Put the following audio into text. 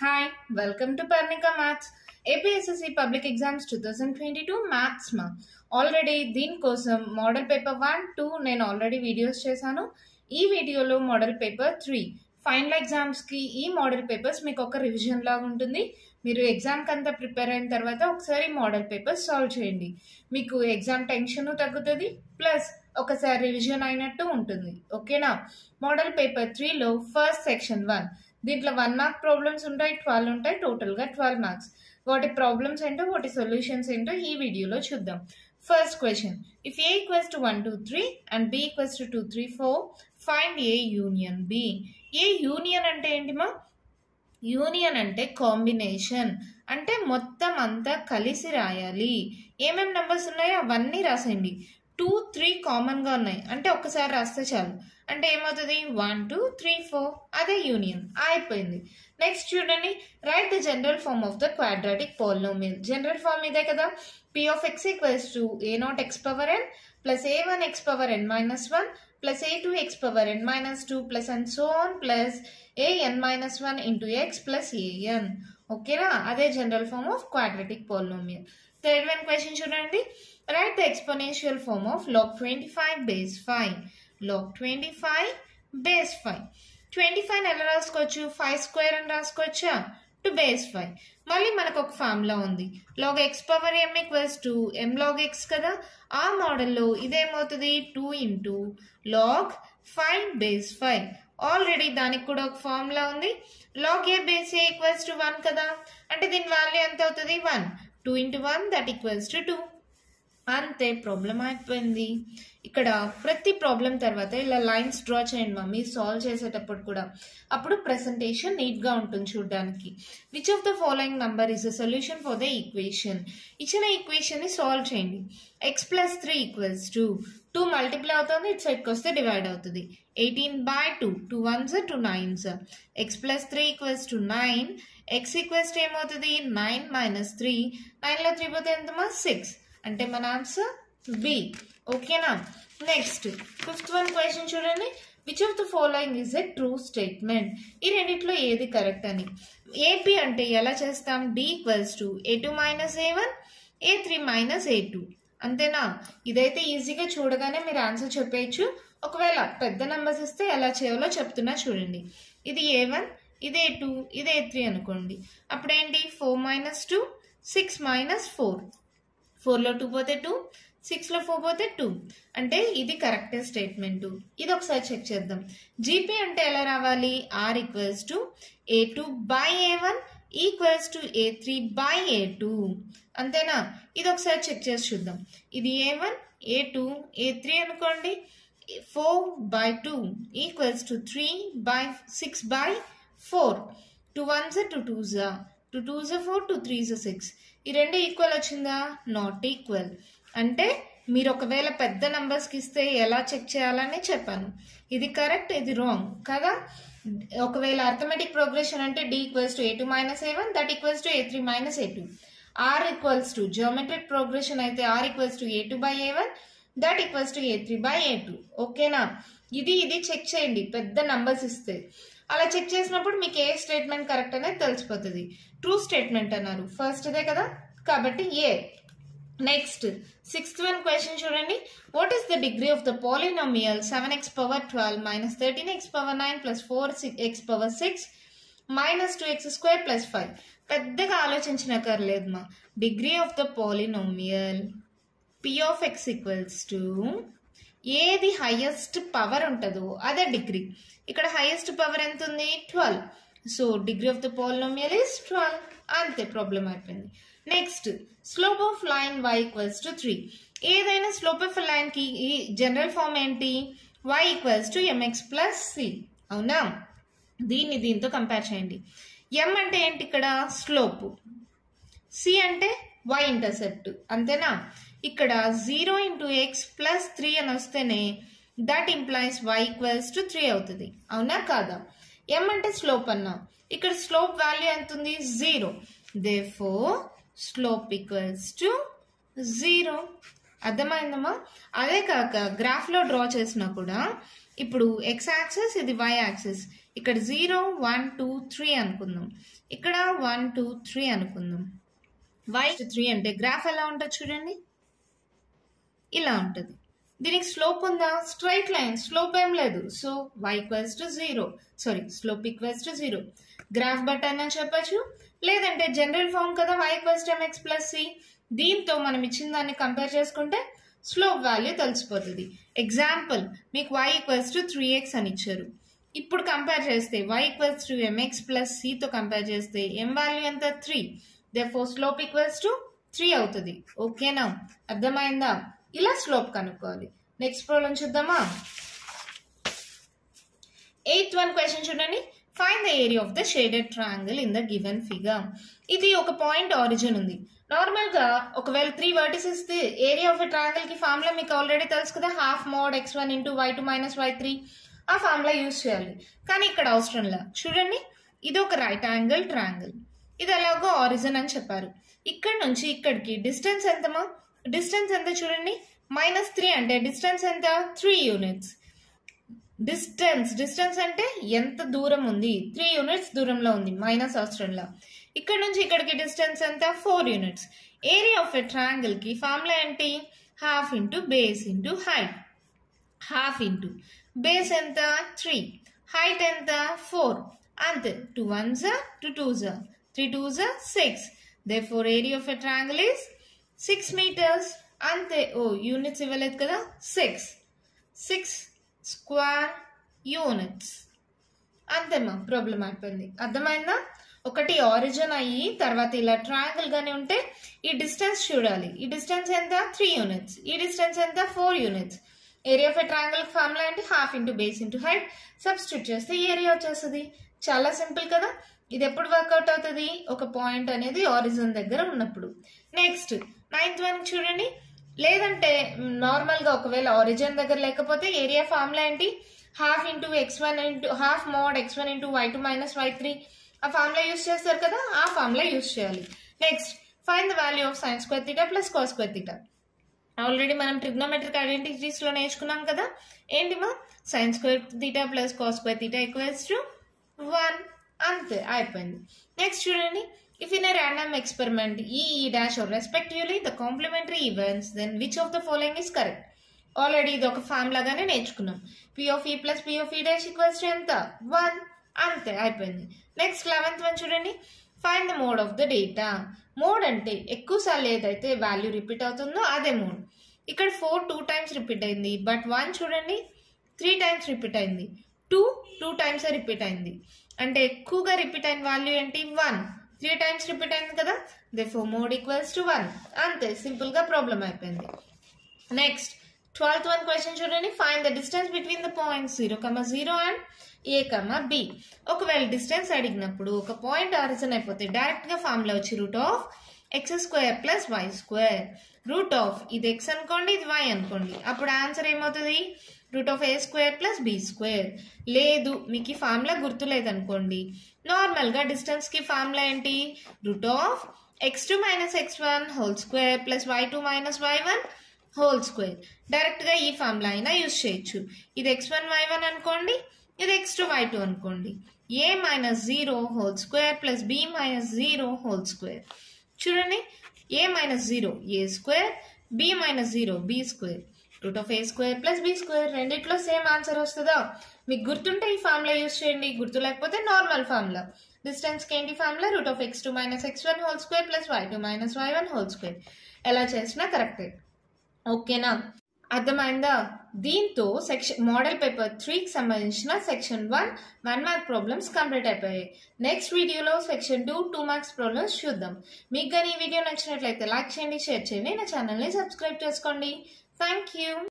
Hi, welcome to Parnika Maths. APSSC public exams two thousand twenty two maths మా already దీనికోసం model paper one two నేను already videos చేశాను ఈ వీడియోలో model paper three final ఎగ్జామ్స్కి ఈ మోడల్ పేపర్స్ మీకు ఒక రివిజన్ లాగా ఉంటుంది మీరు ఎగ్జామ్కి అంతా ప్రిపేర్ అయిన తర్వాత ఒకసారి మోడల్ పేపర్స్ సాల్వ్ చేయండి మీకు ఎగ్జామ్ టెన్షన్ తగ్గుతుంది ప్లస్ ఒకసారి రివిజన్ అయినట్టు ఉంటుంది ఓకేనా మోడల్ పేపర్ త్రీలో ఫస్ట్ సెక్షన్ వన్ దీంట్లో వన్ మార్క్ ప్రాబ్లమ్స్ ఉంటాయి ట్వెల్వ్ ఉంటాయి టోటల్గా ట్వెల్వ్ మార్క్స్ వాటి ప్రాబ్లమ్స్ ఏంటో వాటి సొల్యూషన్స్ ఏంటో ఈ వీడియోలో చూద్దాం first question if A equals to one two three and B equals to two three four find A union B A union అంటే ఏంటి మా యూనియన్ అంటే కాంబినేషన్ అంటే మొత్తం అంతా కలిసి రాయాలి ఏమేం నెంబర్స్ ఉన్నాయో అవన్నీ రాసేయండి టూ త్రీ కామన్గా ఉన్నాయి అంటే ఒక్కసారి రాస్తే చాలు అంటే ఏమవుతుంది వన్ టూ త్రీ ఫోర్ అదే యూనియన్ అయిపోయింది నెక్స్ట్ చూడండి write the general form of the quadratic polynomial general form ఇదే కదా P of X equals to A naught X power N plus A one X power N minus one plus A two X power N minus two plus and so on plus A N minus one into X plus A N ఓకేనా అదే general form of quadratic polynomial third one question చూడండి write the exponential form of log twenty five base five log twenty five base five twenty five ఎలా రాసుకోవచ్చు five square అని రాసుకోవచ్చా to base five మళ్ళీ మనకు ఒక formula ఉంది log X power M equals to M log X కదా ఆ మోడల్లో ఇదేమవుతుంది two into log five base five already దానికి కూడా ఒక ఫార్ములా ఉంది log A base A equals to one కదా అంటే దీని వాల్యూ ఎంత అవుతుంది one two into one that equals to two అంతే ప్రాబ్లం అయిపోయింది ఇక్కడ ప్రతి ప్రాబ్లం తర్వాత ఇలా లైన్స్ డ్రా చేయండి మమ్మీ సాల్వ్ చేసేటప్పుడు కూడా అప్పుడు ప్రెసెంటేషన్ నీట్గా ఉంటుంది చూడడానికి which of the following number is the solution for the equation ఇచ్చిన ఈక్వేషన్ని సాల్వ్ చేయండి X plus three equals to two multiply అవుతుంది ఇటు సైడ్కి వస్తే డివైడ్ అవుతుంది eighteen by two two ones two nines X plus three equals to nine X equals to ఏమవుతుంది nine minus three నైన్లో త్రీ పోతే ఎంతమా సిక్స్ అంటే మన ఆన్సర్ బి ఓకేనా నెక్స్ట్ ఫిఫ్త్ వన్ క్వశ్చన్ చూడండి which of the following is a true statement ఈ రెండిట్లో ఏది కరెక్ట్ అని ఏపీ అంటే ఎలా చేస్తాం D equals to A two minus A one A three minus A two అంతేనా ఇదైతే ఈజీగా చూడగానే మీరు ఆన్సర్ చెప్పేయచ్చు ఒకవేళ పెద్ద నెంబర్స్ ఇస్తే ఎలా చేయాలో చెప్తున్నా చూడండి ఇది ఏ వన్ ఇది ఏ టూ ఇది ఏ త్రీ అనుకోండి అప్పుడేంటి four minus two six minus four ఫోర్లో టూ పోతే టూ సిక్స్లో ఫోర్ పోతే టూ అంటే ఇది కరెక్టే స్టేట్మెంట్ ఇది ఒకసారి చెక్ చేద్దాం జీపీ అంటే ఎలా రావాలి R equals to A two by A one equals to A three by A two అంతేనా ఇది ఒకసారి చెక్ చేసి చూద్దాం ఇది A one A two A three అనుకోండి four by two equals to three by six by four two ones two టూజా two టూజా four two త్రీజా సిక్స్ ఈ రెండు ఈక్వల్ వచ్చిందా నాట్ ఈక్వల్ అంటే మీరు ఒకవేళ పెద్ద నంబర్స్కి ఇస్తే ఎలా చెక్ చేయాలని చెప్పాను ఇది కరెక్ట్ ఇది రాంగ్ కదా ఒకవేళ అర్థమెటిక్ ప్రోగ్రెషన్ అంటే D equals to A two minus A one that equals to A three minus A two R equals to geometric progression అయితే R equals to A two by A one that equals to A three by A two ఓకేనా ఇది ఇది check చేయండి పెద్ద numbers ఇస్తే అలా check చేసినప్పుడు మీకు ఏ స్టేట్మెంట్ కరెక్ట్ అనేది తెలిసిపోతుంది ట్రూ స్టేట్మెంట్ అన్నారు ఫస్ట్ ఇదే కదా కాబట్టి A next sixth one question చూడండి what is the degree of the polynomial seven X power twelve minus thirteen X power nine plus four X power six minus two X square plus five పెద్దగా ఆలోచించనక్కర్లేదు మా degree of the polynomial P of X equals to ఏది highest power ఉంటుందో అదే degree ఇక్కడ highest power ఎంత ఉంది twelve so degree of the polynomial is twelve అంతే ప్రాబ్లం అయిపోయింది next slope of line Y equals to three ఏదైనా slope of లైన్కి ఈ జనరల్ ఫామ్ ఏంటి Y equals to MX plus C అవునా దీన్ని దీంతో కంపేర్ చేయండి ఎం అంటే ఏంటి ఇక్కడ స్లోప్ సి అంటే వై ఇంటర్సెప్ట్ అంతేనా ఇక్కడ zero into X plus three అని వస్తేనే that implies Y equals to three అవుతుంది అవునా కాదా ఎం అంటే స్లోప్ అన్నా ఇక్కడ స్లోప్ వాల్యూ ఎంత ఉంది zero therefore slope equals to zero అర్థమైందమ్మా అదే కాక గ్రాఫ్లో డ్రా చేసినా కూడా ఇప్పుడు ఎక్స్ యాక్సెస్ ఇది వై యాక్సెస్ ఇక్కడ జీరో వన్ టూ త్రీ అనుకుందాం ఇక్కడ వన్ టూ త్రీ అనుకుందాం వై త్రీ అంటే గ్రాఫ్ ఎలా ఉంటుంది చూడండి ఇలా ఉంటుంది దీనికి స్లోప్ ఉందా స్ట్రైట్ లైన్ స్లోప్ ఏం లేదు so y equals to zero sorry slope equals to zero graph button అని చెప్పచ్చు లేదంటే జనరల్ ఫామ్ కదా y equals to MX plus c దీంతో మనం ఇచ్చిన దాన్ని కంపేర్ చేసుకుంటే స్లోప్ వాల్యూ తెలిసిపోతుంది ఎగ్జాంపుల్ మీకు y equals to three x అని ఇచ్చారు ఇప్పుడు కంపేర్ చేస్తే y equals to MX plus సితో కంపేర్ చేస్తే ఎం వాల్యూ ఎంత three therefore slope equals to three అవుతుంది ఓకేనా అర్థమైందా ఇలా స్లోప్ కనుక్కోవాలి నెక్స్ట్ ప్రాబ్లం చూద్దామా ఎయిత్ వన్ క్వశ్చన్ చూడండి find the area of the shaded triangle in the given figure ఇది ఒక పాయింట్ ఆరిజిన్ ఉంది నార్మల్ గా ఒకవేళ three vertices area of a triangle కి ఫార్ములా మీకు ఆల్రెడీ తెలుసు కదా half mod x one into y two minus y three ఆ ఫార్ములా యూజ్ చేయాలి కానీ ఇక్కడ అవసరం లే చూడండి ఇది ఒక రైట్ యాంగిల్ ట్రయాంగిల్ ఇది ఎలాగో ఆరిజిన్ అని చెప్పారు ఇక్కడ నుంచి ఇక్కడికి డిస్టెన్స్ ఎంతమా డిస్టెన్స్ ఎంత చూడండి మైనస్ త్రీ అంటే డిస్టెన్స్ ఎంత త్రీ యూనిట్స్ డిస్టెన్స్ డిస్టెన్స్ అంటే ఎంత దూరం ఉంది త్రీ యూనిట్స్ దూరంలో ఉంది మైనస్ అవసరంలో ఇక్కడ నుంచి ఇక్కడికి డిస్టెన్స్ ఎంత four units area of a triangle కి ఫార్ములా ఏంటి half into base into height half into base ఎంత త్రీ హైట్ ఎంత ఫోర్ అంతే టూ వన్ జా టూ టూ జా త్రీ టూ జా six therefore area of a triangle is six metres అంతే ఓ యూనిట్స్ ఇవ్వలేదు కదా సిక్స్ సిక్స్ స్క్వేర్ యూనిట్స్ అంతేమ్మా ప్రాబ్లం అయిపోయింది అర్థమైందా ఒకటి ఆరిజిన్ అయ్యి తర్వాత ఇలా ట్రయాంగిల్ గానే ఉంటే ఈ డిస్టెన్స్ చూడాలి ఈ డిస్టెన్స్ ఎంత త్రీ యూనిట్స్ ఈ డిస్టెన్స్ ఎంత four units area of a triangle formula అంటే half into base into height substitute చేస్తే ఏరియా వచ్చేస్తుంది చాలా సింపుల్ కదా ఇది ఎప్పుడు వర్కౌట్ అవుతుంది ఒక పాయింట్ అనేది ఆరిజిన్ దగ్గర ఉన్నప్పుడు నెక్స్ట్ నైన్త్ వన్ చూడండి లేదంటే నార్మల్ గా ఒకవేళ ఆరిజిన్ దగ్గర లేకపోతే ఏరియా ఫార్ములా ఏంటి half into x one into half mod x one into y two minus y three ఆ ఫార్ములా యూస్ చేస్తారు కదా ఆ ఫార్ములా యూస్ చేయాలి next find the value of sines square theta plus cos square theta already మనం trigonometric identities లో నేర్చుకున్నాం కదా ఏంటి మా sines square theta plus cos square theta equals to one అంతే అయిపోయింది నెక్స్ట్ చూడండి if in a random experiment E E dash are respectively the complementary events then which of the following is correct already ఇది ఒక form లాగానే నేర్చుకున్నాం P of E plus P of E dash equals to ఎంత one అంతే అయిపోయింది next eleventh one చూడండి find the mode of the data mode అంటే ఎక్కువ సార్లు ఏదైతే వాల్యూ రిపీట్ అవుతుందో అదే మోడ్ ఇక్కడ ఫోర్ టూ టైమ్స్ రిపీట్ అయింది బట్ వన్ చూడండి త్రీ టైమ్స్ రిపీట్ అయింది టూ టూ టైమ్స్ రిపీట్ అయింది అంటే ఎక్కువగా రిపీట్ అయిన వాల్యూ ఏంటి వన్ త్రీ టైమ్స్ రిపీట్ అయింది కదా therefore mode equals to one అంతే సింపుల్ గా ప్రాబ్లం అయిపోయింది నెక్స్ట్ ట్వెల్త్ వన్ క్వశ్చన్ చూడండి find the distance between the point zero comma zero and A comma B ఒకవేళ distance అడిగినప్పుడు ఒక పాయింట్ ఆరిజిన్ అయిపోతే డైరెక్ట్ గా ఫార్ములా వచ్చి root of x square plus y square root of ఇది x అనుకోండి ఇది వై అనుకోండి అప్పుడు ఆన్సర్ ఏమవుతుంది root of A square plus B square లేదు మీకు ఈ ఫార్ములా గుర్తులేదనుకోండి నార్మల్గా డిస్టెన్స్కి ఫార్ములా ఏంటి root of x two minus x one whole square plus y two minus y one whole square డైరెక్ట్గా ఈ ఫార్ములా అయినా యూస్ చేయొచ్చు ఇది ఎక్స్ వన్ వై వన్ అనుకోండి ఇది ఎక్స్ టూ వై టూ అనుకోండి A minus zero whole square plus B minus zero whole square చూడండి A minus zero A square B minus zero B square root of A square plus B square రెండిట్లో same answer వస్తుందా మీకు గుర్తుంటే ఈ formula use చేయండి గుర్తు లేకపోతే normal formula డిస్టెన్స్కి ఏంటి formula root of x two minus x one whole square plus y two minus y one whole square ఎలా చేసినా కరెక్టే ఓకేనా అర్థమైందా దీంతో సెక్షన్ మోడల్ పేపర్ త్రీకి సంబంధించిన section one one mark problems complete అయిపోయాయి నెక్స్ట్ వీడియోలో section two two marks problems చూద్దాం మీకు కానీ ఈ వీడియో నచ్చినట్లయితే లైక్ చేయండి షేర్ చేయండి నా ఛానల్ని సబ్స్క్రైబ్ చేసుకోండి థ్యాంక్ యూ